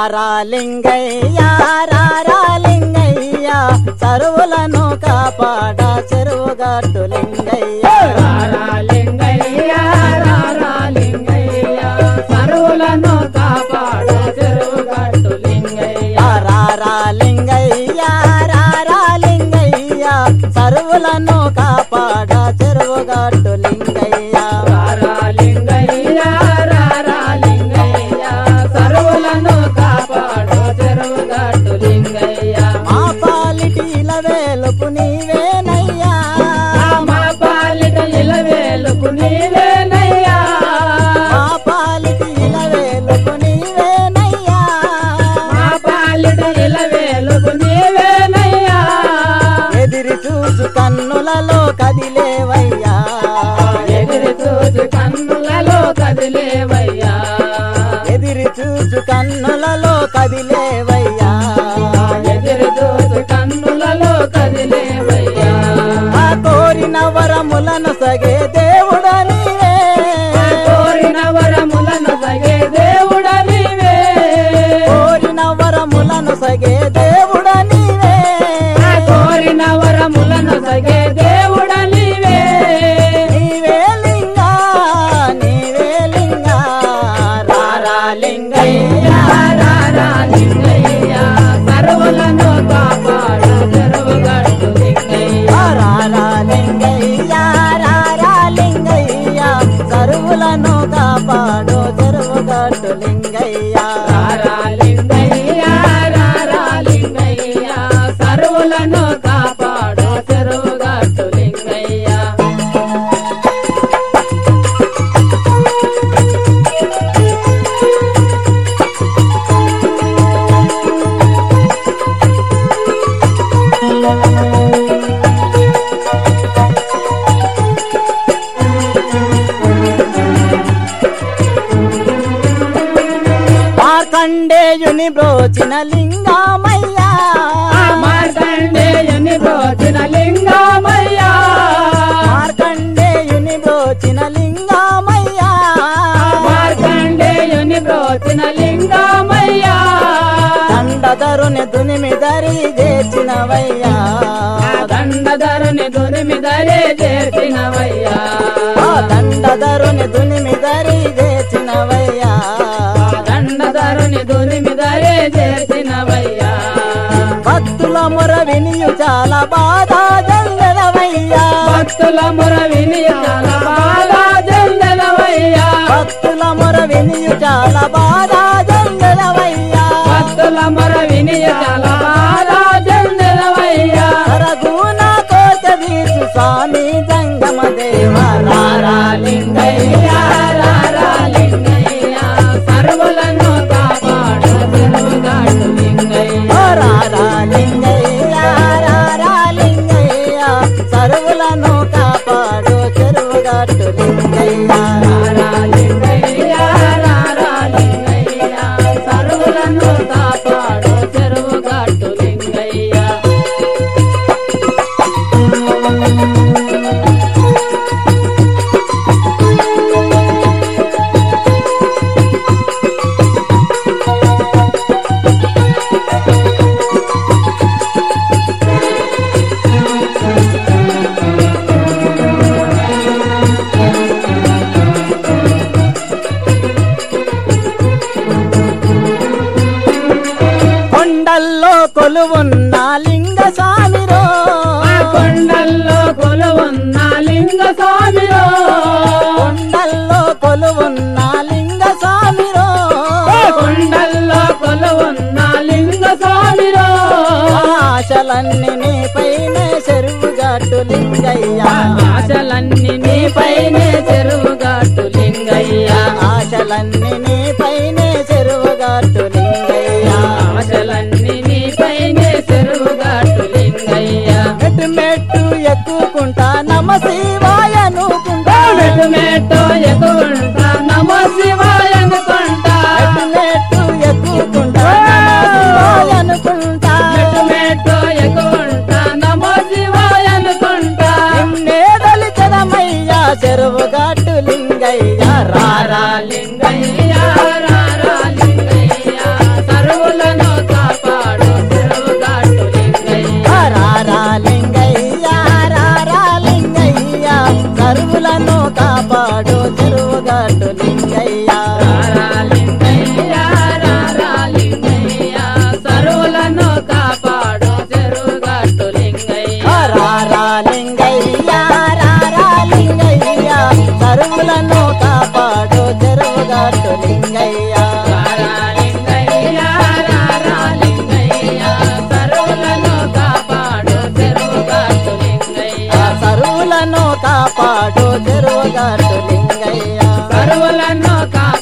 రారా లింగయ్య రారా లింగయ్య సరువులను కాపాడ చెరువు గట్టు లింగయ్య రారా లింగయ్య రారా లింగయ్య సరువులను కాపాడు చెరువు గట్టు లింగయ్య రారా లింగయ్య రారా లింగయ్య సరువులను కాపాడ చెరువు గట్టు లింగయ్య రారా లింగయ్య రారా లింగయ్య సరువులను కాపాడు చెరువు గట్టు లింగయ్య మా పాలిటీల వేలుపు నీవేనయ్యా మా పాలిట ఇలవేలుకు నీవేనయ్యా మా పాలిటీల వేలుపు నీవేనయ్యా మా పాలిట ఇలవేలుకు నీవేనయ్యా ఎదిరి చూసు కన్నులలో కదిలేవయ్యా ఎదురు చూసి కన్నులలో కదిలేవయ్యా ఎదిరి చూసు కన్నులలో కదిలేవయ్యా ఎదురు చూసి కన్నులలో కదిలేవయ్యా ఆ కోరిన వరములను సగే దేవుడ నీవే కోరిన వరములను సగే దేవుడ నీవే కోరిన వరములను సగే దేవుడ నీవే కోరిన వరములను సగే దేవుడ నీవే నీవే లింగా నీవే లింగా రారా లింగయ్య రారా లింగయ్య సర్వులను కాపాడు చెరువు గట్టు లింగయ్య రారా లింగయ్య రారా లింగయ్య సరువులను కాపాడు చెరువు గట్టు లింగయ్య రారా లింగయ్య రారా లింగయ్య సర్వులను కాపాడు చెరువు గట్టు లింగయ్య మార్కండేయుని బ్రోచిన లింగామయ్యా మార్కండేయుని బ్రోచిన లింగమయ్యా మార్కండేయుని బ్రోచిన లింగామయ్యా మార్కండేయుని బ్రోచిన లింగమయ్యా దండధరుని దునిమి దరి చేసినవయ్యా దండధరుని దునిమి దరే చేసినవయ్యా ఆ దండధరుని దునిమి దరి చేసినవయ్యా దండధరుని దునిమి దరే చేసినవయ్యా భక్తుల మొర వినియు చాలా బాధ జల్లెదవయ్యా భక్తుల ముర విని చాలా బాగా జల్లెలవయ్యా భక్తుల మొర వినియు చాలా బాధ జల్లెదవయ్యా భక్తుల ముర విని చాలా బాగా జల్లెలవయ్యా సరగుణ కోట వీసు స్వామి జంగమ దేవ రారా లింగయ్య రారా లింగయ్య సర్వులను కాపాడు చెరువుగాడు లింగయ్య ఓ రారా లింగయ్య రారా లింగయ్య సరువులను కాపాడు చెరువుగట్టు లింగయ్య రారా లింగయ్య రారా లింగయ్య సర్వులను కాపాడు చెరువుగాడు లింగయ్య కొండల్లో కొలువున్న లింగ స్వామిరో ఆ కొండల్లో కొలువున్న లింగ స్వామిలో కొండల్లో కొలువున్న లింగ స్వామిరో కొండల్లో కొలువున్న లింగ స్వామిలో ఆశలన్నీ నీపైన చెరువుగట్టు లింగయ్య ఆశలన్నీ నీపైనే చెరువుగాటు లింగయ్య ఆశలన్నీ నీపైన చెరువుగట్టు లింగయ్య ఆశలన్నీ నీపైనే చెరువుగాటు లింగయ్య మెట్టు మెట్టు ఎక్కుకుంటా నమ శివాయ అనుకుంటా మెట్టు మెట్టు ఎక్కుంటా నమ శివాయ అనుకుంటా మెట్టు మెట్టు ఎక్కుకుంటా నమ శివాయ అనుకుంటా మెట్టు మెట్టు ఎక్కుంటా నమ శివాయ అనుకుంటా నిన్నే దళితనమయ్యా చెరువుగట్టు లింగయ్య రారా లింగయ్య రారా లింగయ్య సర్వ కరువులను కాపాడు చెరువుగాటు లింగయ్య కరువులను కాపాడు